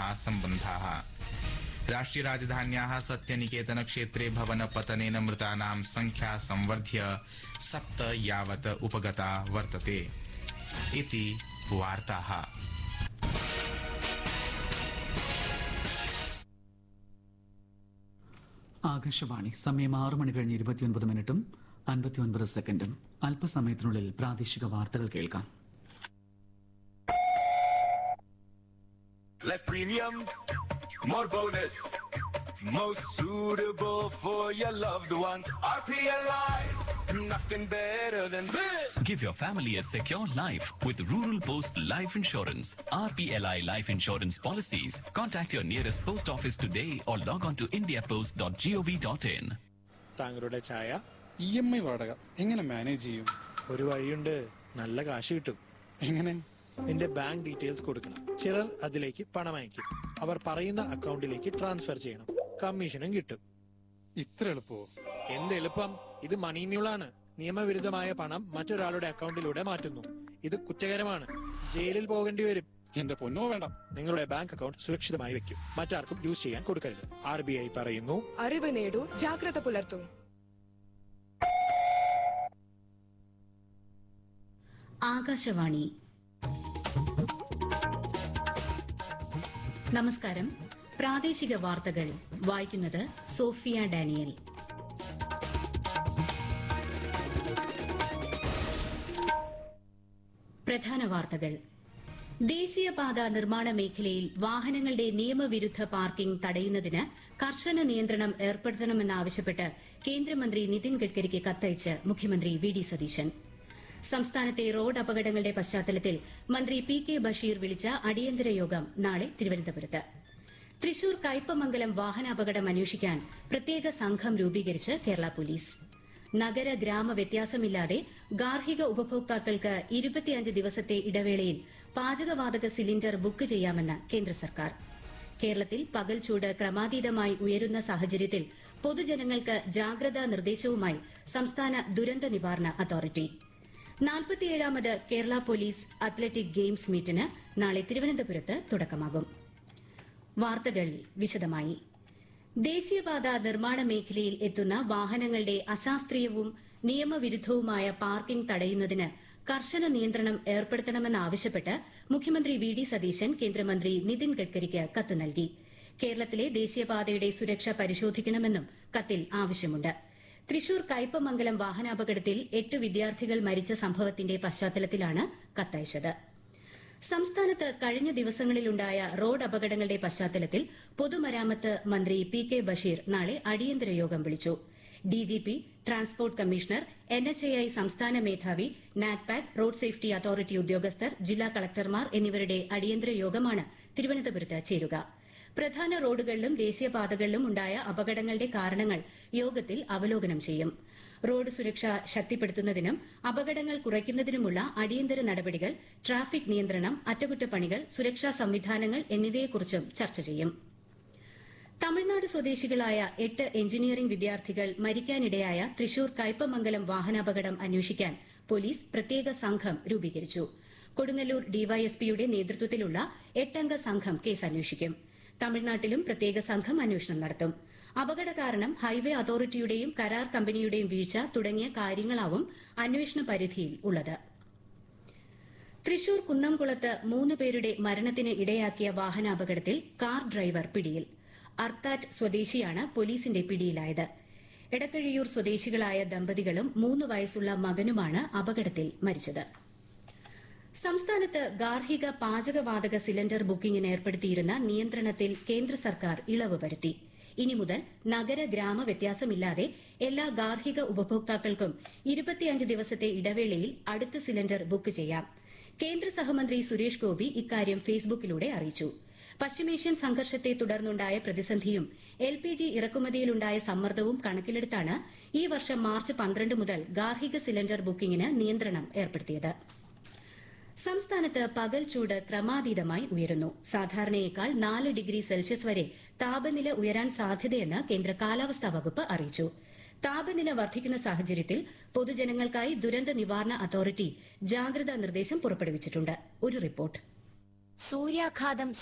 सम्बन्धाः राष्ट्रियराजधान्याः सत्यनिकेतनक्षेत्रे भवनपतनेन मृतानां संख्या संवर्ध्य सप्त यावत् उपगता वर्तते इति वार्ताः ആകാശവാണി സമയം ആറ് മണി കഴിഞ്ഞ് ഇരുപത്തിയൊൻപത് മിനിറ്റും അൻപത്തിയൊൻപത് സെക്കൻഡും അല്പസമയത്തിനുള്ളിൽ പ്രാദേശിക വാർത്തകൾ കേൾക്കാം Less premium, more bonus. Most suitable for your loved ones. RPLI, nothing better than this. Give your family a secure life with Rural Post Life Insurance. RPLI Life Insurance Policies. Contact your nearest post office today or log on to indiapost.gov.in. താങ്കളുടെ ചായ E M I വാടക എങ്ങനെ manage ചെയ്യും ഒരു വഴിയുണ്ട് നല്ല കാശ് കിട്ടും എങ്ങനെ നിന്റെ ബാങ്ക് ഡീറ്റെയിൽസ് കൊടുക്കണം ചിലർ അതിലേക്ക് പണം അയക്കും അവർ പറയുന്ന അക്കൗണ്ടിലേക്ക് ട്രാൻസ്ഫർ ചെയ്യണം കമ്മീഷനും കിട്ടും ഇത്ര എളുപ്പമോ എന്ത് എളുപ്പം ഇത് മണി മ്യൂളാണ് നിയമവിരുദ്ധമായ പണം മറ്റൊരാളുടെ അക്കൗണ്ടിലൂടെ മാറ്റുന്നു ഇത് കുറ്റകരമാണ് ജയിലിൽ പോകേണ്ടി വരും എന്റെ പൊന്നോ വേണ്ട നിങ്ങളുടെ ബാങ്ക് അക്കൗണ്ട് സുരക്ഷിതമായി വെക്കും മറ്റാർക്കും യൂസ് ചെയ്യാൻ കൊടുക്കരുത് ആർ ബി ഐ പറയുന്നു അറിവ് നേടൂ ജാഗ്രത പുലർത്തൂ ആകാശവാണി നമസ്കാരം പ്രാദേശിക വാർത്തകൾ വായിക്കുന്നത് സോഫിയ ഡാനിയൽ പ്രധാന വാർത്തകൾ ദേശീയപാത നിർമ്മാണ മേഖലയിൽ വാഹനങ്ങളുടെ നിയമവിരുദ്ധ പാർക്കിംഗ് തടയുന്നതിന് കർശന നിയന്ത്രണം ഏർപ്പെടുത്തണമെന്നാവശ്യപ്പെട്ട് കേന്ദ്രമന്ത്രി നിതിൻ ഗഡ്കരിക്ക് കത്തയച്ച് മുഖ്യമന്ത്രി വി ഡി സതീശൻ സംസ്ഥാനത്തെ റോഡ് അപകടങ്ങളുടെ പശ്ചാത്തലത്തിൽ മന്ത്രി പി കെ ബഷീർ വിളിച്ച അടിയന്തര യോഗം നാളെ തിരുവനന്തപുരത്ത് തൃശൂർ കയ്പമംഗലം വാഹനാപകടം അന്വേഷിക്കാൻ പ്രത്യേക സംഘം രൂപീകരിച്ച് കേരള പോലീസ് നഗര ഗ്രാമ വ്യത്യാസമില്ലാതെ ഗാർഹിക ഉപഭോക്താക്കൾക്ക് ഇരുപത്തിയഞ്ച് ദിവസത്തെ ഇടവേളയിൽ പാചകവാതക സിലിണ്ടർ ബുക്ക് ചെയ്യാമെന്ന് കേന്ദ്ര സർക്കാർ കേരളത്തിൽ പകൽ ചൂട് ക്രമാതീതമായി ഉയരുന്ന സാഹചര്യത്തിൽ പൊതുജനങ്ങൾക്ക് ജാഗ്രതാ നിർദ്ദേശവുമായി സംസ്ഥാന ദുരന്ത നിവാരണ അതോറിറ്റി നാൽപ്പത്തിയേഴാമത് കേരള പോലീസ് അത്ലറ്റിക് ഗെയിംസ് മീറ്റിന് നാളെ തിരുവനന്തപുരത്ത് തുടക്കമാകും വാർത്തകൾ വിശദമായി ദേശീയപാത നിർമ്മാണ മേഖലയിൽ എത്തുന്ന വാഹനങ്ങളുടെ അശാസ്ത്രീയവും നിയമവിരുദ്ധവുമായ പാർക്കിംഗ് തടയുന്നതിന് കർശന നിയന്ത്രണം ഏർപ്പെടുത്തണമെന്നാവശ്യപ്പെട്ട് മുഖ്യമന്ത്രി വി ഡി സതീശൻ കേന്ദ്രമന്ത്രി നിതിൻ ഗഡ്കരിക്ക് കത്ത് നൽകി കേരളത്തിലെ ദേശീയപാതയുടെ സുരക്ഷ പരിശോധിക്കണമെന്നും കത്തിൽ ആവശ്യമുണ്ട് തൃശൂർ കയ്പമംഗലം വാഹനാപകടത്തിൽ എട്ട് വിദ്യാർത്ഥികൾ മരിച്ച സംഭവത്തിന്റെ പശ്ചാത്തലത്തിലാണ് കത്തയച്ചത് സംസ്ഥാനത്ത് കഴിഞ്ഞ ദിവസങ്ങളിലുണ്ടായ റോഡ് അപകടങ്ങളുടെ പശ്ചാത്തലത്തിൽ പൊതുമരാമത്ത് മന്ത്രി പി കെ ബഷീർ നാളെ അടിയന്തര യോഗം വിളിച്ചു DGP transport commissioner N H I സംസ്ഥാന മേധാവി നാറ്റ്പാക് റോഡ് സേഫ്റ്റി അതോറിറ്റി ഉദ്യോഗസ്ഥർ ജില്ലാ കളക്ടർമാർ എന്നിവരുടെ അടിയന്തര യോഗമാണ് തിരുവനന്തപുരത്ത് ചേരുക പ്രധാന റോഡുകളിലും ദേശീയപാതകളിലും ഉണ്ടായ അപകടങ്ങളുടെ കാരണങ്ങൾ യോഗത്തിൽ അവലോകനം ചെയ്യും റോഡ് സുരക്ഷ ശക്തിപ്പെടുത്തുന്നതിനും അപകടങ്ങൾ കുറയ്ക്കുന്നതിനുമുള്ള അടിയന്തര നടപടികൾ ട്രാഫിക് നിയന്ത്രണം അറ്റകുറ്റപ്പണികൾ സുരക്ഷാ സംവിധാനങ്ങൾ എന്നിവയെക്കുറിച്ചും ചർച്ച ചെയ്യും തമിഴ്നാട് സ്വദേശികളായ എട്ട് എഞ്ചിനീയറിംഗ് വിദ്യാർത്ഥികൾ മരിക്കാനിടയായ തൃശൂർ കയ്പമംഗലം വാഹനാപകടം അന്വേഷിക്കാൻ പോലീസ് പ്രത്യേക സംഘം രൂപീകരിച്ചു കൊടുങ്ങല്ലൂർ ഡിവൈഎസ്പിയുടെ നേതൃത്വത്തിലുള്ള എട്ടംഗ സംഘം കേസ് അന്വേഷിക്കും തമിഴ്നാട്ടിലും പ്രത്യേക സംഘം അന്വേഷണം നടത്തും അപകട കാരണം ഹൈവേ അതോറിറ്റിയുടെയും കരാർ കമ്പനിയുടെയും വീഴ്ച തുടങ്ങിയ കാര്യങ്ങളാവും അന്വേഷണ പരിധിയിൽ ഉള്ളത് തൃശൂർ കുന്നംകുളത്ത് മൂന്ന് പേരുടെ മരണത്തിന് ഇടയാക്കിയ വാഹനാപകടത്തിൽ കാർ ഡ്രൈവർ പിടിയിൽ അർത്താറ്റ് സ്വദേശിയാണ് പോലീസിന്റെ പിടിയിലായത് എടക്കഴിയൂർ സ്വദേശികളായ ദമ്പതികളും മൂന്ന് വയസ്സുള്ള മകനുമാണ് അപകടത്തിൽ മരിച്ചത് സംസ്ഥാനത്ത് ഗാർഹിക പാചകവാതക സിലിണ്ടർ ബുക്കിംഗിന് ഏർപ്പെടുത്തിയിരുന്ന നിയന്ത്രണത്തിൽ കേന്ദ്ര സർക്കാർ ഇളവ് വരുത്തി ഇനി മുതൽ നഗര ഗ്രാമ വ്യത്യാസമില്ലാതെ എല്ലാ ഗാർഹിക ഉപഭോക്താക്കൾക്കും ഇരുപത്തിയഞ്ച് ദിവസത്തെ ഇടവേളയിൽ അടുത്ത സിലിണ്ടർ ബുക്ക് ചെയ്യാം കേന്ദ്ര സഹമന്ത്രി സുരേഷ് ഗോപി ഇക്കാര്യം ഫേസ്ബുക്കിലൂടെ അറിയിച്ചു പശ്ചിമേഷ്യൻ സംഘർഷത്തെ തുടർന്നുണ്ടായ പ്രതിസന്ധിയും എൽ പി ജി ഇറക്കുമതിയിലുണ്ടായ സമ്മർദ്ദവും കണക്കിലെടുത്താണ് ഈ വർഷം മാർച്ച് പന്ത്രണ്ട് മുതൽ ഗാർഹിക സിലിണ്ടർ ബുക്കിംഗിന് നിയന്ത്രണം ഏർപ്പെടുത്തിയത് സംസ്ഥാനത്ത് പകൽ ചൂട് ക്രമാതീതമായി ഉയരുന്നു സാധാരണയേക്കാൾ നാല് ഡിഗ്രി സെൽഷ്യസ് വരെ താപനില ഉയരാൻ സാധ്യതയെന്ന് കേന്ദ്ര കാലാവസ്ഥാ വകുപ്പ് അറിയിച്ചു താപനില വർദ്ധിക്കുന്ന സാഹചര്യത്തിൽ പൊതുജനങ്ങൾക്കായി ദുരന്ത നിവാരണ അതോറിറ്റി ജാഗ്രതാ നിർദ്ദേശം പുറപ്പെടുവിച്ചിട്ടുണ്ട് ഒരു റിപ്പോർട്ട് സൂര്യാഘാതം